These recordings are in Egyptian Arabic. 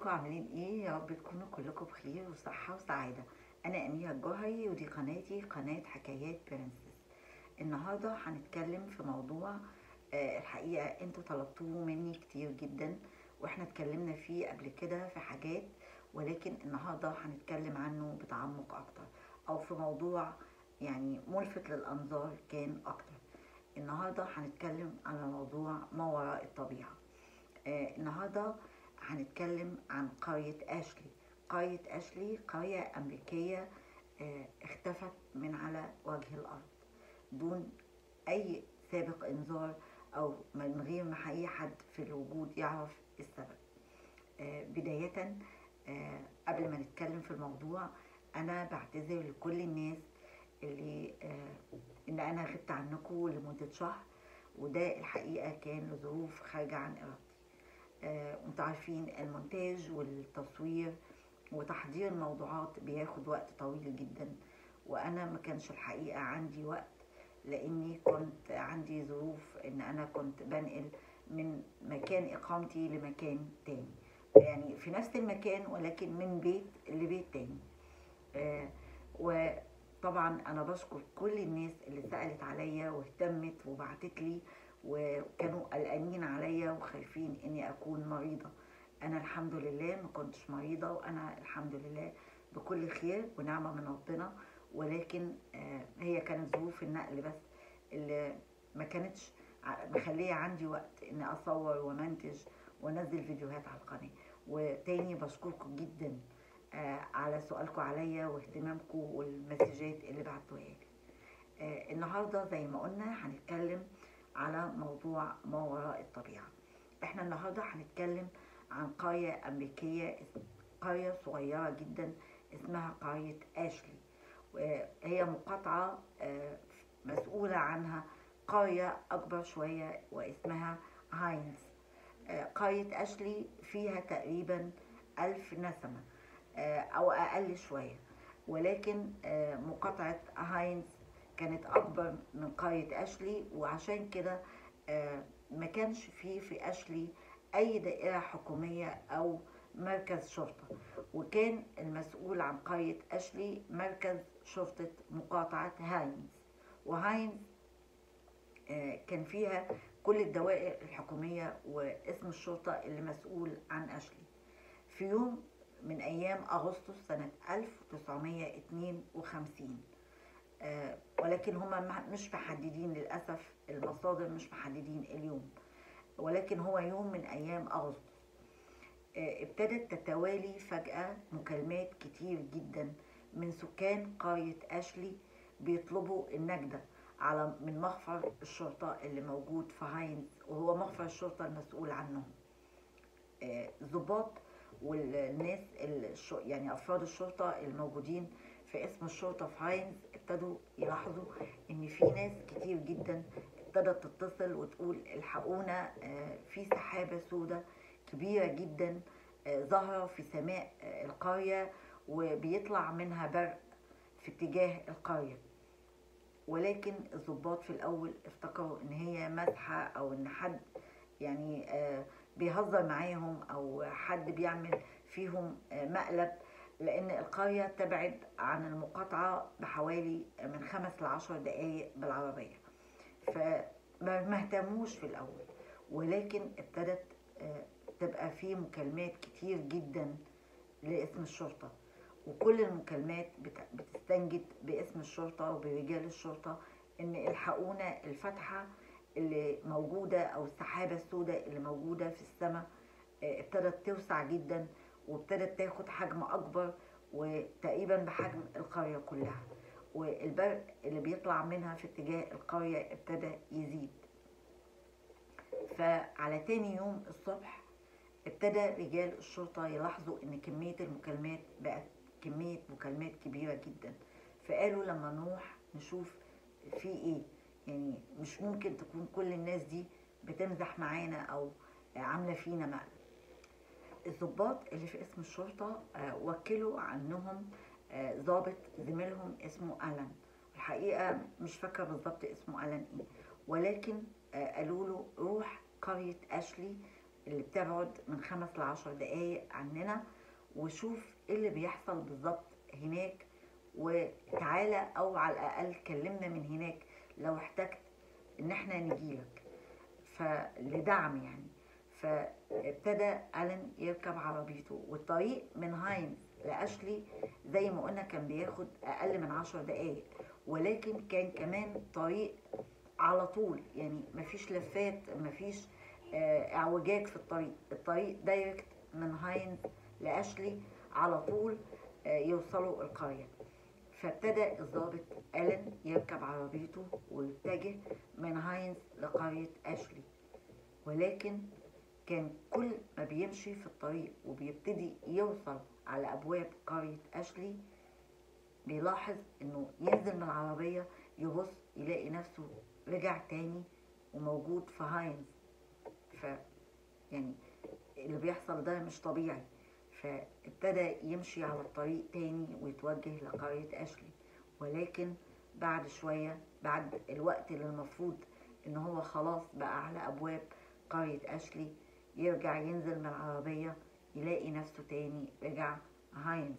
ازيكم عاملين ايه يا رب تكونوا كلكم بخير وصحة وسعادة انا اميرة الجوهري ودي قناتي قناة حكايات برنسس النهاردة هنتكلم في موضوع آه، الحقيقة انتوا طلبتوه مني كتير جدا واحنا اتكلمنا فيه قبل كده في حاجات ولكن النهاردة هنتكلم عنه بتعمق اكتر او في موضوع يعني ملفت للانظار كان اكتر النهاردة هنتكلم على موضوع ما وراء الطبيعة آه، النهارده هنتكلم عن قرية أشلي قرية أشلي قرية أمريكية آه، اختفت من على وجه الأرض دون أي سابق إنذار أو من غير ما أي حد في الوجود يعرف السبب آه، بداية آه، قبل ما نتكلم في الموضوع أنا بعتذر لكل الناس اللي آه، إن أنا غبت عنكم لمدة شهر وده الحقيقة كان لظروف خارجة عن إرادتي آه، وانتوا عارفين المونتاج والتصوير وتحضير الموضوعات بياخد وقت طويل جدا وانا ما كانش الحقيقه عندي وقت لاني كنت عندي ظروف ان انا كنت بنقل من مكان اقامتي لمكان تاني يعني في نفس المكان ولكن من بيت لبيت تاني آه، وطبعا انا بشكر كل الناس اللي سالت عليا واهتمت وبعتت لي وكانوا قلقانين عليا وخايفين اني اكون مريضه انا الحمد لله ما كنتش مريضه وانا الحمد لله بكل خير ونعمه من ربنا ولكن آه، هي كانت ظروف النقل بس اللي ما كانتش ع- مخليه عندي وقت اني اصور ومنتج وانزل فيديوهات على القناه وتاني بشكركم جدا آه، على سؤالكم عليا واهتمامكم والمسجات اللي بعتوها لي آه، النهارده زي ما قلنا هنتكلم على موضوع ما وراء الطبيعة احنا النهاردة هنتكلم عن قرية أمريكية اس- قرية صغيرة جدا اسمها قرية أشلي وهي مقاطعة آه، مسؤولة عنها قرية أكبر شوية واسمها هاينز آه، قرية أشلي فيها تقريبا ألف نسمة آه، أو أقل شوية ولكن آه، مقاطعة هاينز كانت أكبر من قرية أشلي وعشان كده آه، ما كانش فيه في أشلي أي دائرة حكومية أو مركز شرطة وكان المسؤول عن قرية أشلي مركز شرطة مقاطعة هاينز وهاينز آه، كان فيها كل الدوائر الحكومية واسم الشرطة اللي مسؤول عن أشلي في يوم من أيام أغسطس سنة 1952 آه، ولكن هما مش محددين للأسف المصادر مش محددين اليوم ولكن هو يوم من أيام أغسطس آه، ابتدت تتوالي فجأة مكالمات كتير جدا من سكان قرية أشلي بيطلبوا النجدة على من مخفر الشرطة اللي موجود في هاينز وهو مخفر الشرطة المسؤول عنهم آه، ضباط والناس الش- يعني افراد الشرطه الموجودين في اسم الشرطه في هاينز ابتدوا يلاحظوا ان في ناس كتير جدا ابتدت تتصل وتقول الحقونا آه، في سحابه سوداء كبيره جدا آه، ظاهره في سماء آه، القريه وبيطلع منها برق في اتجاه القريه ولكن الضباط في الاول افتكروا ان هي مسحه او ان حد يعني آه، بيهزر معاهم او حد بيعمل فيهم آه، مقلب لان القريه تبعد عن المقاطعه بحوالي من خمس لعشر دقايق بالعربيه فما اهتموش في الاول ولكن ابتدت آه، تبقى في مكالمات كتير جدا لاسم الشرطه وكل المكالمات بت- بتستنجد باسم الشرطه وبرجال الشرطه ان الحقونا الفتحه اللي موجوده او السحابه السوداء اللي موجوده في السماء آه، ابتدت توسع جدا وابتدت تاخد حجم اكبر وتقريبا بحجم القريه كلها والبرق اللي بيطلع منها في اتجاه القريه ابتدى يزيد فعلى تاني يوم الصبح ابتدى رجال الشرطة يلاحظوا ان كمية المكالمات بقت كمية مكالمات كبيرة جدا فقالوا لما نروح نشوف في ايه يعني مش ممكن تكون كل الناس دي بتمزح معانا او عاملة فينا مقلب الضباط اللي في اسم الشرطة آه، وكلوا عنهم آه، ضابط زميلهم اسمه ألان الحقيقة مش فاكرة بالظبط اسمه ألان ايه ولكن آه، قالوا له روح قرية أشلي اللي بتبعد من خمس لعشر دقايق عننا وشوف ايه اللي بيحصل بالظبط هناك وتعالى او على الاقل كلمنا من هناك لو احتجت ان احنا نجيلك فلدعم يعني فابتدى ألن يركب عربيته والطريق من هاينز لأشلي زي ما قلنا كان بياخد أقل من عشر دقايق ولكن كان كمان طريق على طول يعني مفيش لفات مفيش آه، اعوجاج في الطريق الطريق دايركت من هاينز لأشلي على طول آه، يوصلوا القرية فابتدى الضابط ألن يركب عربيته ويتجه من هاينز لقرية أشلي ولكن كان كل ما بيمشي في الطريق وبيبتدي يوصل على أبواب قرية أشلي بيلاحظ إنه ينزل من العربية يبص يلاقي نفسه رجع تاني وموجود في هاينز ف يعني اللي بيحصل ده مش طبيعي فابتدى يمشي على الطريق تاني ويتوجه لقرية أشلي ولكن بعد شوية بعد الوقت اللي المفروض ان هو خلاص بقى على ابواب قرية اشلي يرجع ينزل من العربية يلاقي نفسه تاني رجع هاينز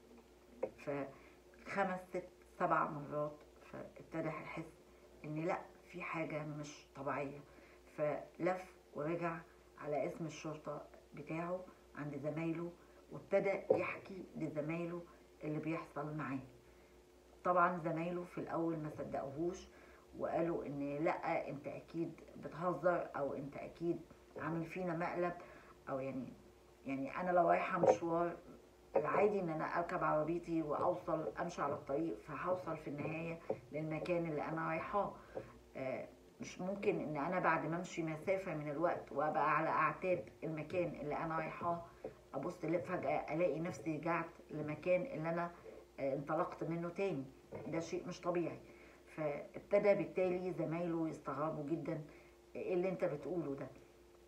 فخمس ست سبع مرات فابتدى يحس ان لا في حاجة مش طبيعية فلف ورجع على اسم الشرطة بتاعه عند زمايله وابتدى يحكي لزمايله اللي بيحصل معاه طبعا زمايله في الاول ما صدقوهوش وقالوا ان لا انت اكيد بتهزر او انت اكيد عامل فينا مقلب او يعني يعني انا لو رايحه مشوار العادي ان انا اركب عربيتي واوصل امشي على الطريق فهوصل في النهايه للمكان اللي انا رايحاه آه، مش ممكن ان انا بعد ما امشي مسافه من الوقت وابقى على اعتاب المكان اللي انا رايحاه ابص ليه فجاه الاقي نفسي رجعت لمكان اللي انا آه، انطلقت منه تاني ده شيء مش طبيعي فابتدى بالتالي زمايله يستغربوا جدا ايه اللي انت بتقوله ده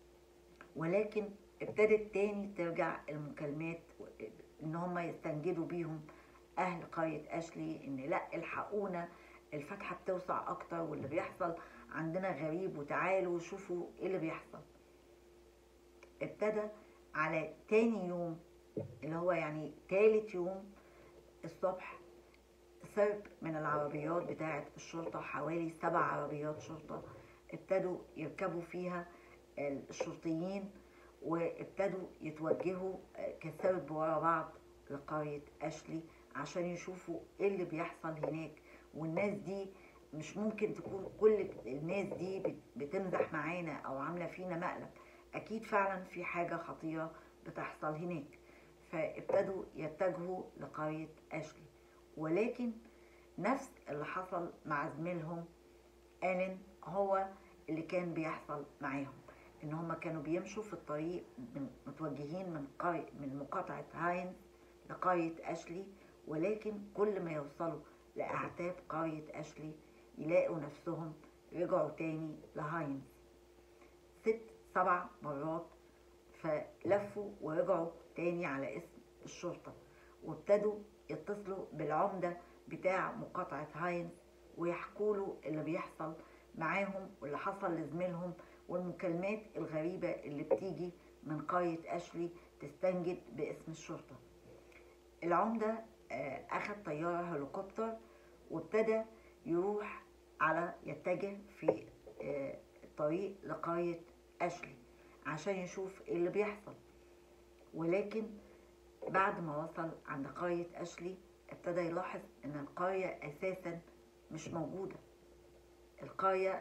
ولكن ابتدت تاني ترجع المكالمات ان هم يستنجدوا بيهم اهل قرية اشلي ان لا الحقونا الفتحة بتوسع اكتر واللي بيحصل عندنا غريب وتعالوا شوفوا ايه اللي بيحصل ابتدى على تاني يوم اللي هو يعني تالت يوم الصبح سرب من العربيات بتاعة الشرطة حوالي سبع عربيات شرطة ابتدوا يركبوا فيها الشرطيين وابتدوا يتوجهوا كسرب ورا بعض لقرية أشلي عشان يشوفوا ايه اللي بيحصل هناك والناس دي مش ممكن تكون كل الناس دي بت- بتمزح معانا او عامله فينا مقلب اكيد فعلا في حاجه خطيره بتحصل هناك فابتدوا يتجهوا لقريه اشلي ولكن نفس اللي حصل مع زميلهم آلن هو اللي كان بيحصل معاهم ان هم كانوا بيمشوا في الطريق من- متوجهين من قرية من مقاطعة هاينز لقرية أشلي ولكن كل ما يوصلوا لأعتاب قرية أشلي يلاقوا نفسهم رجعوا تاني لهاينز ست سبع مرات فلفوا ورجعوا تاني على اسم الشرطة وابتدوا يتصلوا بالعمدة بتاع مقاطعة هاينز ويحكوا له اللي بيحصل معاهم واللي حصل لزميلهم والمكالمات الغريبة اللي بتيجي من قرية أشلي تستنجد باسم الشرطة العمدة آه، أخذ طيارة هليكوبتر وابتدى يروح على يتجه في آه، الطريق لقرية أشلي عشان يشوف ايه اللي بيحصل ولكن بعد ما وصل عند قرية أشلي ابتدى يلاحظ ان القرية اساسا مش موجودة القرية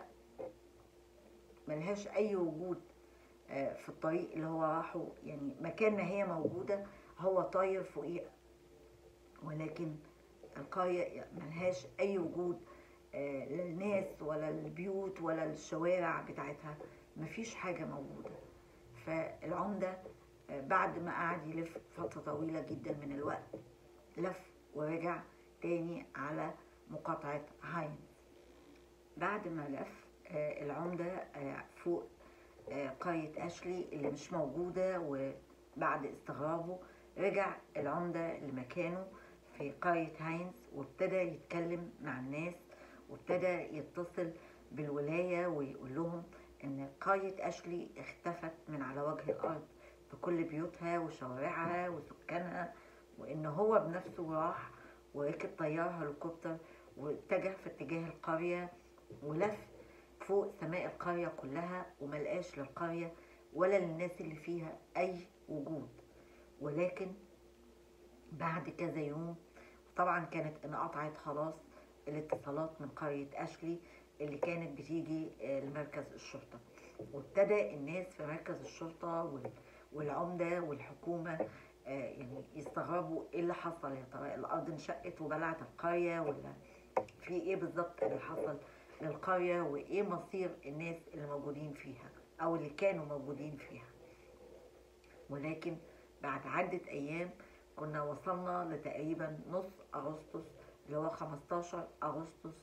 ملهاش اي وجود آه، في الطريق اللي هو راحه يعني مكان ما هي موجودة هو طاير فوقيها ولكن القرية ملهاش اي وجود آه، للناس ولا البيوت ولا الشوارع بتاعتها مفيش حاجة موجودة فالعمدة آه، بعد ما قعد يلف فترة طويلة جدا من الوقت لف ورجع تاني على مقاطعة هاينز بعد ما لف آه، العمدة آه، فوق آه، قرية أشلي اللي مش موجودة وبعد استغرابه رجع العمدة لمكانه في قرية هاينز وابتدى يتكلم مع الناس وابتدى يتصل بالولاية ويقول لهم إن قرية أشلي اختفت من على وجه الأرض بكل بيوتها وشوارعها وسكانها وإن هو بنفسه راح وركب طيار هليكوبتر واتجه في اتجاه القرية ولف فوق سماء القرية كلها وملقاش للقرية ولا للناس اللي فيها أي وجود ولكن بعد كذا يوم طبعا كانت انقطعت خلاص الاتصالات من قرية أشلي اللي كانت بتيجي لمركز الشرطة وابتدى الناس في مركز الشرطة والعمدة والحكومة يعني يستغربوا ايه اللي حصل يا ترى الارض انشقت وبلعت القرية ولا في ايه بالظبط اللي حصل للقرية وايه مصير الناس اللي موجودين فيها او اللي كانوا موجودين فيها ولكن بعد عدة ايام كنا وصلنا لتقريبا نص اغسطس اللي هو 15 اغسطس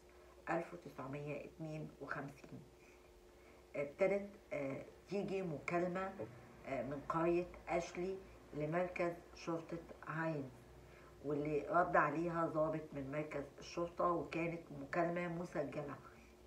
1952 ابتدت تيجي مكالمة من قرية أشلي لمركز شرطة هاينز واللي رد عليها ضابط من مركز الشرطة وكانت مكالمة مسجلة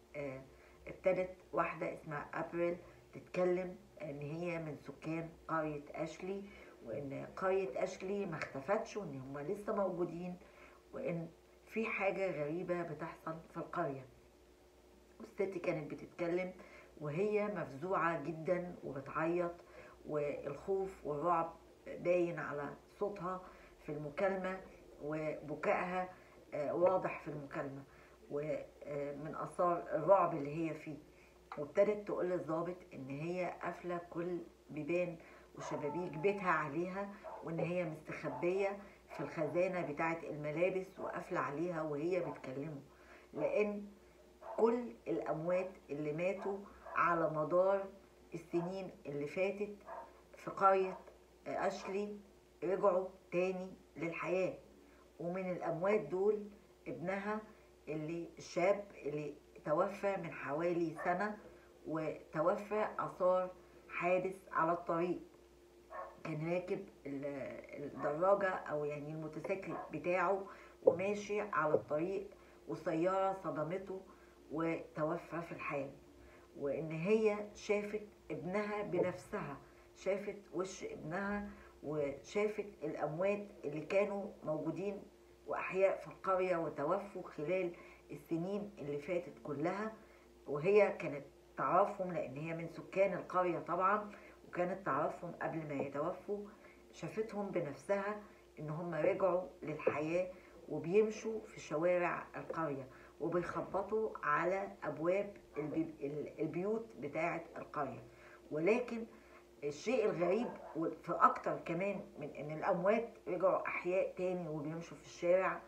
ابتدت واحدة اسمها أبريل تتكلم ان هي من سكان قرية أشلي وان قرية أشلي ما اختفتش وان هم لسه موجودين وان في حاجة غريبة بتحصل في القرية والست كانت بتتكلم وهي مفزوعة جدا وبتعيط والخوف والرعب باين على صوتها في المكالمة وبكائها واضح في المكالمة ومن أثار الرعب اللي هي فيه وابتدت تقول للظابط إن هي قافلة كل بيبان وشبابيك بيتها عليها وإن هي مستخبية في الخزانة بتاعة الملابس وقافلة عليها وهي بتكلمه لأن كل الأموات اللي ماتوا على مدار السنين اللي فاتت في قرية أشلي رجعوا تاني للحياة ومن الأموات دول ابنها اللي الشاب اللي توفى من حوالي سنة وتوفى أثار حادث على الطريق كان راكب الدراجة أو يعني الموتوسيكل بتاعه وماشي على الطريق وسيارة صدمته وتوفى في الحال وإن هي شافت ابنها بنفسها شافت وش ابنها وشافت الأموات اللي كانوا موجودين وأحياء في القرية وتوفوا خلال السنين اللي فاتت كلها وهي كانت تعرفهم لأن هي من سكان القرية طبعا وكانت تعرفهم قبل ما يتوفوا شافتهم بنفسها إن هم رجعوا للحياة وبيمشوا في شوارع القرية وبيخبطوا على أبواب البيوت بتاعة القرية ولكن الشيء الغريب في اكتر كمان من ان الاموات رجعوا احياء تاني وبيمشوا في الشارع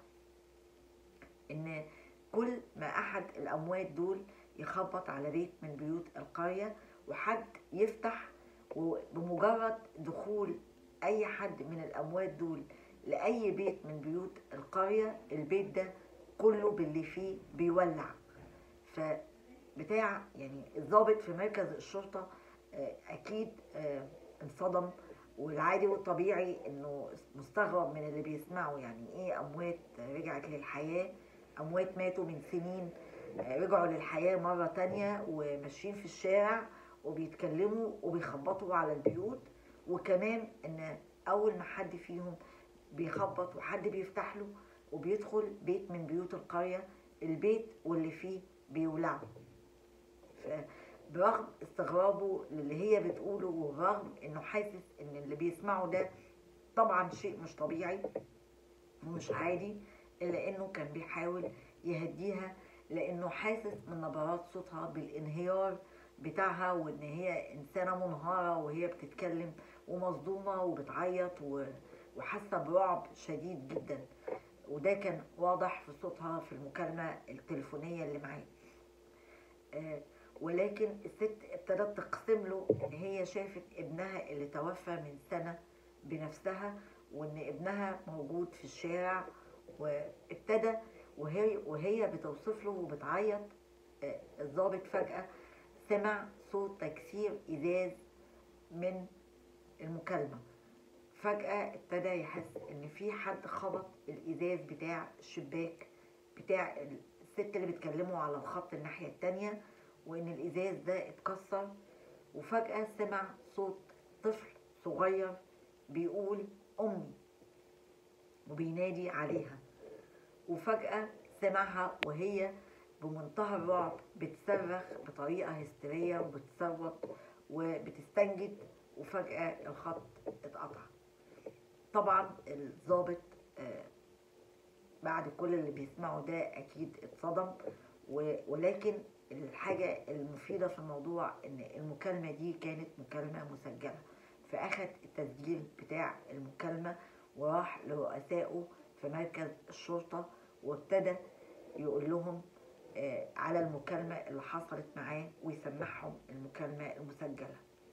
ان كل ما احد الاموات دول يخبط على بيت من بيوت القرية وحد يفتح وبمجرد دخول اي حد من الاموات دول لاي بيت من بيوت القرية البيت ده كله باللي فيه بيولع فبتاع يعني الضابط في مركز الشرطه اكيد انصدم والعادي والطبيعي انه مستغرب من اللي بيسمعه يعني ايه اموات رجعت للحياة اموات ماتوا من سنين رجعوا للحياة مرة تانية وماشيين في الشارع وبيتكلموا وبيخبطوا على البيوت وكمان ان اول ما حد فيهم بيخبط وحد بيفتح له وبيدخل بيت من بيوت القرية البيت واللي فيه بيولعوا برغم استغرابه للي هي بتقوله ورغم انه حاسس ان اللي بيسمعه ده طبعا شيء مش طبيعي ومش عادي الا انه كان بيحاول يهديها لانه حاسس من نبرات صوتها بالانهيار بتاعها وان هي انسانه منهاره وهي بتتكلم ومصدومه وبتعيط وحاسه برعب شديد جدا وده كان واضح في صوتها في المكالمه التليفونيه اللي معاه آه ولكن الست ابتدت تقسم له ان هي شافت ابنها اللي توفى من سنة بنفسها وان ابنها موجود في الشارع وابتدى وهي وهي بتوصف له وبتعيط الضابط فجأة سمع صوت تكسير ازاز من المكالمة فجأة ابتدى يحس ان في حد خبط الازاز بتاع الشباك بتاع الست اللي بتكلمه على الخط الناحية التانية وان الازاز ده اتكسر وفجأة سمع صوت طفل صغير بيقول أمي وبينادي عليها وفجأة سمعها وهي بمنتهى الرعب بتصرخ بطريقة هستيرية وبتصوت وبتستنجد وفجأة الخط اتقطع طبعا الضابط آه، بعد كل اللي بيسمعه ده أكيد اتصدم ولكن الحاجة المفيدة في الموضوع إن المكالمة دي كانت مكالمة مسجلة فأخد التسجيل بتاع المكالمة وراح لرؤسائه في مركز الشرطة وابتدى يقول لهم آه، على المكالمة اللي حصلت معاه ويسمعهم المكالمة المسجلة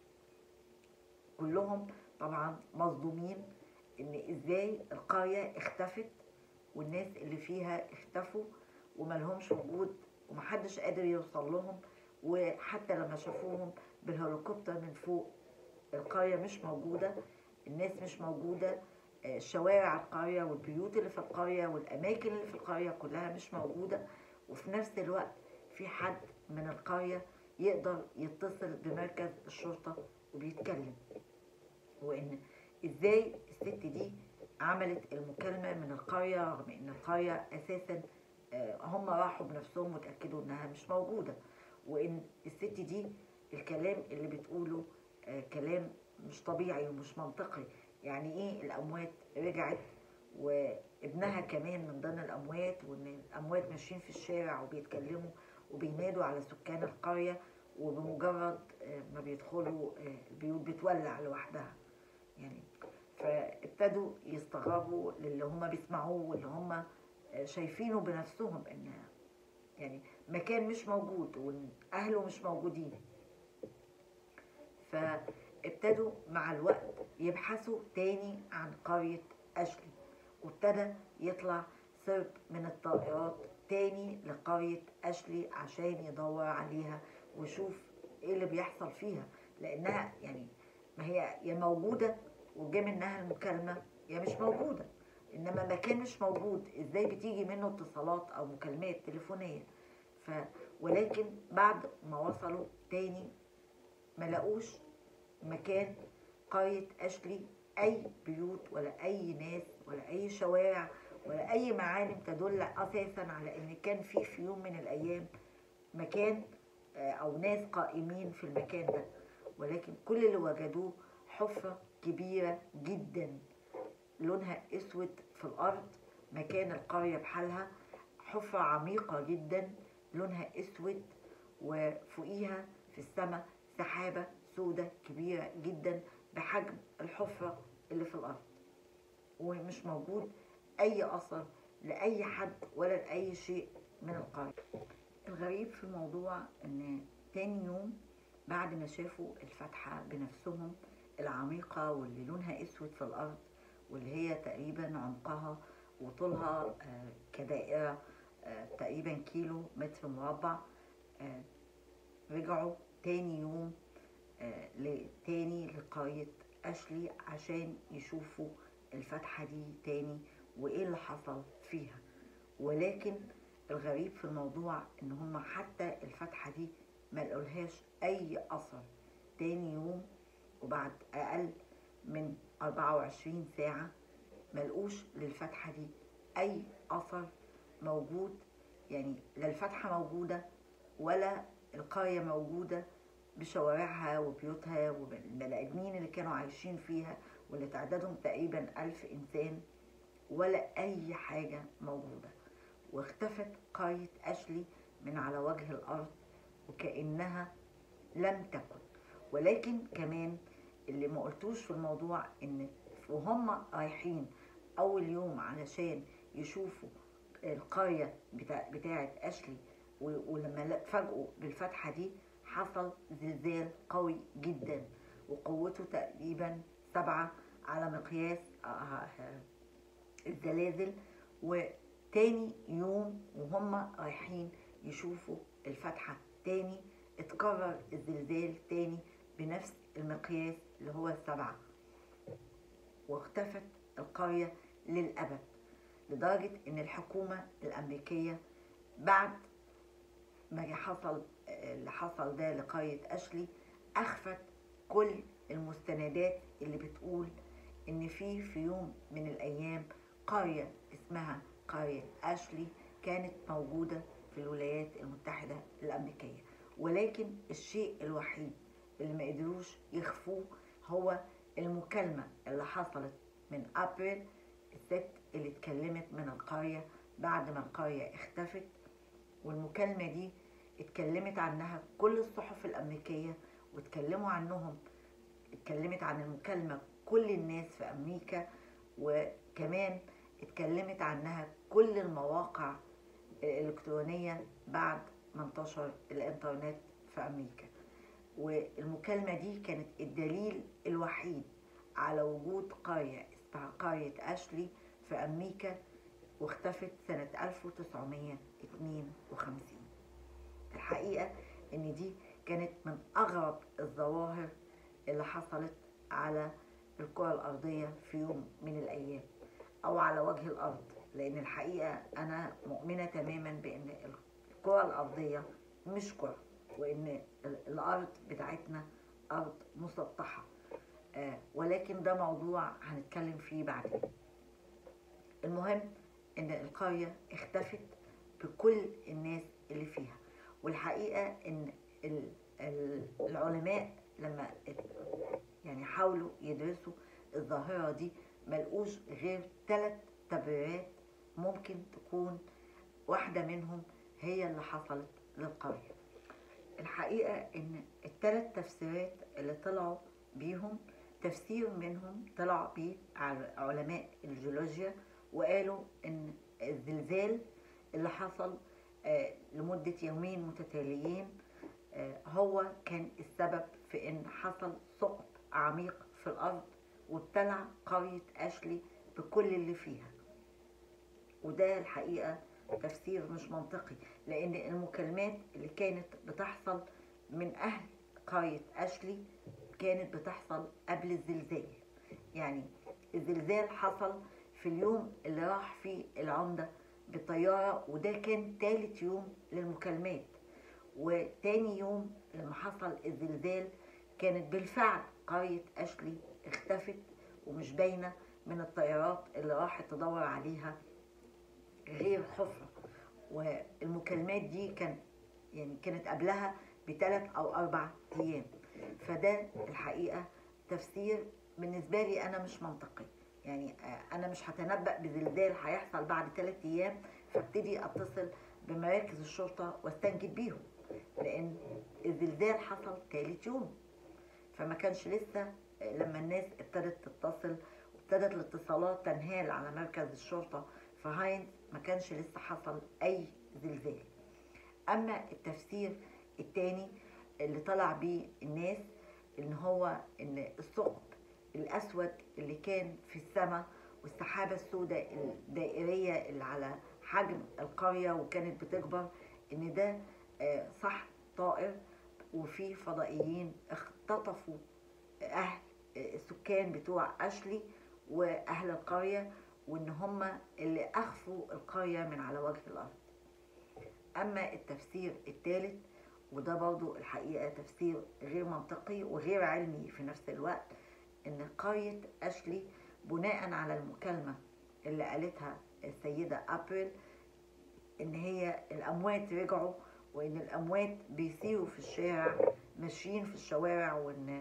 كلهم طبعا مصدومين ان ازاي القرية اختفت والناس اللي فيها اختفوا وملهمش وجود ومحدش قادر يوصل لهم وحتى لما شافوهم بالهليكوبتر من فوق القرية مش موجودة الناس مش موجودة آه، شوارع القرية والبيوت اللي في القرية والأماكن اللي في القرية كلها مش موجودة وفي نفس الوقت في حد من القرية يقدر يتصل بمركز الشرطة وبيتكلم وإن إزاي الست دي عملت المكالمة من القرية رغم إن القرية أساسا آه، هم راحوا بنفسهم وتأكدوا إنها مش موجودة وإن الست دي الكلام اللي بتقوله آه، كلام مش طبيعي ومش منطقي يعني ايه الاموات رجعت وابنها كمان من ضمن الاموات وان الاموات ماشيين في الشارع وبيتكلموا وبينادوا على سكان القريه وبمجرد آه، ما بيدخلوا آه، البيوت بتولع لوحدها يعني فابتدوا يستغربوا للي هم بيسمعوه واللي هم آه، شايفينه بنفسهم ان يعني مكان مش موجود واهله مش موجودين فابتدوا مع الوقت يبحثوا تاني عن قرية أشلي وابتدى يطلع سرب من الطائرات تاني لقرية أشلي عشان يدور عليها ويشوف ايه اللي بيحصل فيها لأنها يعني ما هي يا موجودة وجا منها المكالمة يا مش موجودة إنما مكان مش موجود إزاي بتيجي منه اتصالات أو مكالمات تليفونية ف ولكن بعد ما وصلوا تاني ما لقوش مكان قرية أشلي أي بيوت ولا أي ناس ولا أي شوارع ولا أي معالم تدل أساسا على إن كان في في يوم من الأيام مكان آه، أو ناس قائمين في المكان ده ولكن كل اللي وجدوه حفرة كبيرة جدا لونها اسود في الارض مكان القرية بحالها حفرة عميقة جدا لونها اسود وفوقيها في السماء سحابة سودة كبيرة جدا بحجم الحفرة اللي في الأرض ومش موجود أي أثر لأي حد ولا لأي شيء من القرية الغريب في الموضوع إن تاني يوم بعد ما شافوا الفتحة بنفسهم العميقة واللي لونها أسود في الأرض واللي هي تقريبا عمقها وطولها آه، كدائرة آه، تقريبا كيلو متر مربع آه، رجعوا تاني يوم تاني لقرية أشلي عشان يشوفوا الفتحة دي تاني وإيه اللي حصل فيها ولكن الغريب في الموضوع إن هما حتى الفتحة دي ما لقولهاش أي أثر تاني يوم وبعد أقل من 24 ساعة ملقوش للفتحة دي أي أثر موجود يعني لا الفتحة موجودة ولا القرية موجودة بشوارعها وبيوتها والبني ادمين اللي كانوا عايشين فيها واللي تعدادهم تقريبا ألف إنسان ولا أي حاجة موجودة واختفت قرية أشلي من على وجه الأرض وكأنها لم تكن ولكن كمان اللي ما قلتوش في الموضوع ان وهم رايحين اول يوم علشان يشوفوا القرية بتاع بتاعة أشلي ولما فاجئوا بالفتحة دي حصل زلزال قوي جدا وقوته تقريبا سبعة على مقياس آه، آه، الزلازل وتاني يوم وهم رايحين يشوفوا الفتحة تاني اتكرر الزلزال تاني بنفس المقياس اللي هو السبعة واختفت القرية للأبد لدرجة ان الحكومة الأمريكية بعد ما حصل اللي حصل ده لقرية أشلي أخفت كل المستندات اللي بتقول إن في في يوم من الأيام قرية اسمها قرية أشلي كانت موجودة في الولايات المتحدة الأمريكية ولكن الشيء الوحيد اللي ما قدروش يخفوه هو المكالمة اللي حصلت من أبريل الست اللي اتكلمت من القرية بعد ما القرية اختفت والمكالمة دي اتكلمت عنها كل الصحف الأمريكية واتكلموا عنهم اتكلمت عن المكالمة كل الناس في أمريكا وكمان اتكلمت عنها كل المواقع الإلكترونية بعد ما انتشر الإنترنت في أمريكا والمكالمة دي كانت الدليل الوحيد على وجود قرية اسمها قرية أشلي في أمريكا واختفت سنة 1952 الحقيقة إن دي كانت من أغرب الظواهر اللي حصلت على الكرة الأرضية في يوم من الأيام أو على وجه الأرض لأن الحقيقة أنا مؤمنة تماما بأن الكرة الأرضية مش كرة وإن الأرض بتاعتنا أرض مسطحة آه ولكن ده موضوع هنتكلم فيه بعدين المهم إن القرية اختفت بكل الناس اللي فيها والحقيقة إن العلماء لما يعني حاولوا يدرسوا الظاهرة دي ملقوش غير ثلاث تبريرات ممكن تكون واحدة منهم هي اللي حصلت للقرية الحقيقة إن الثلاث تفسيرات اللي طلعوا بيهم تفسير منهم طلع بيه علماء الجيولوجيا وقالوا إن الزلزال اللي حصل لمدة يومين متتاليين هو كان السبب في إن حصل ثقب عميق في الأرض وابتلع قرية أشلي بكل اللي فيها وده الحقيقة تفسير مش منطقي لأن المكالمات اللي كانت بتحصل من أهل قرية أشلي كانت بتحصل قبل الزلزال يعني الزلزال حصل في اليوم اللي راح فيه العمدة بالطيارة وده كان تالت يوم للمكالمات وتاني يوم لما حصل الزلزال كانت بالفعل قرية أشلي اختفت ومش باينة من الطيارات اللي راحت تدور عليها غير حفرة والمكالمات دي كان يعني كانت قبلها بثلاث أو أربع أيام فده الحقيقة تفسير بالنسبة لي أنا مش منطقي يعني أنا مش هتنبأ بزلزال هيحصل بعد ثلاث أيام فابتدي أتصل بمراكز الشرطة واستنجد بيهم لأن الزلزال حصل ثالث يوم فما كانش لسه لما الناس ابتدت تتصل وابتدت الاتصالات تنهال على مركز الشرطة في هاينز ما كانش لسه حصل أي زلزال أما التفسير التاني اللي طلع بيه الناس إن هو إن الثقب الأسود اللي كان في السماء والسحابة السوداء الدائرية اللي على حجم القرية وكانت بتكبر إن ده صح طائر وفي فضائيين اختطفوا أهل السكان بتوع أشلي وأهل القرية وإن هم اللي أخفوا القرية من على وجه الأرض أما التفسير الثالث وده برضو الحقيقة تفسير غير منطقي وغير علمي في نفس الوقت إن قرية أشلي بناء على المكالمة اللي قالتها السيدة أبريل إن هي الأموات رجعوا وإن الأموات بيسيروا في الشارع ماشيين في الشوارع وإن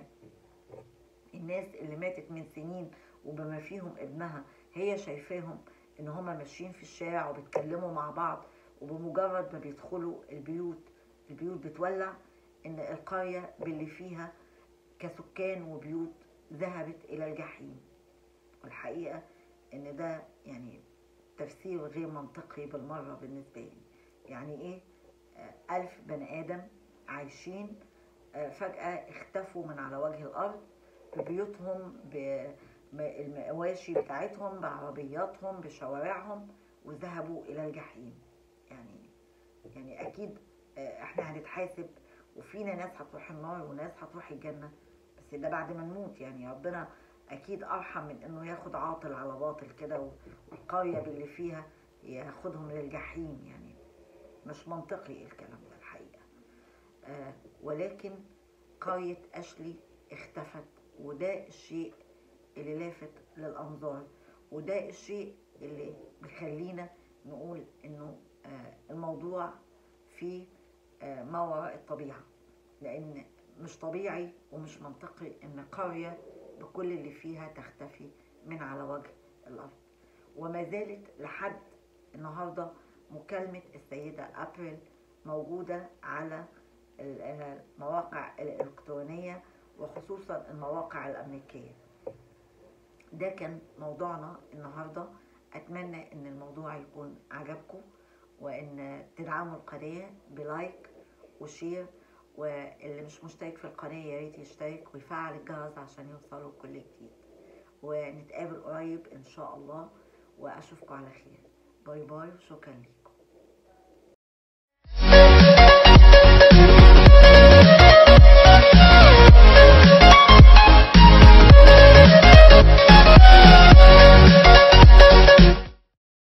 الناس اللي ماتت من سنين وبما فيهم ابنها هي شايفاهم إن هما ماشيين في الشارع وبيتكلموا مع بعض وبمجرد ما بيدخلوا البيوت البيوت بتولع إن القرية باللي فيها كسكان وبيوت ذهبت إلى الجحيم والحقيقة إن ده يعني تفسير غير منطقي بالمرة بالنسبة لي يعني إيه ألف بني آدم عايشين فجأة اختفوا من على وجه الأرض ببيوتهم بالمواشي بتاعتهم بعربياتهم بشوارعهم وذهبوا إلى الجحيم يعني يعني أكيد احنا هنتحاسب وفينا ناس هتروح النار وناس هتروح الجنة بس ده بعد ما نموت يعني ربنا أكيد أرحم من إنه ياخد عاطل على باطل كده والقرية باللي فيها ياخدهم للجحيم يعني مش منطقي الكلام ده الحقيقة آه ولكن قرية أشلي اختفت وده الشيء اللي لافت للأنظار وده الشيء اللي بيخلينا نقول إنه آه، الموضوع فيه آه، ما وراء الطبيعة لأن مش طبيعي ومش منطقي إن قرية بكل اللي فيها تختفي من على وجه الأرض وما زالت لحد النهاردة مكالمة السيدة أبريل موجودة على المواقع الإلكترونية وخصوصا المواقع الأمريكية ده كان موضوعنا النهاردة أتمنى إن الموضوع يكون عجبكم وإن تدعموا القناة بلايك وشير واللي مش مشترك في القناة يا ريت يشترك ويفعل الجرس عشان يوصلوا كل جديد ونتقابل قريب إن شاء الله وأشوفكم على خير باي باي وشكرا لكم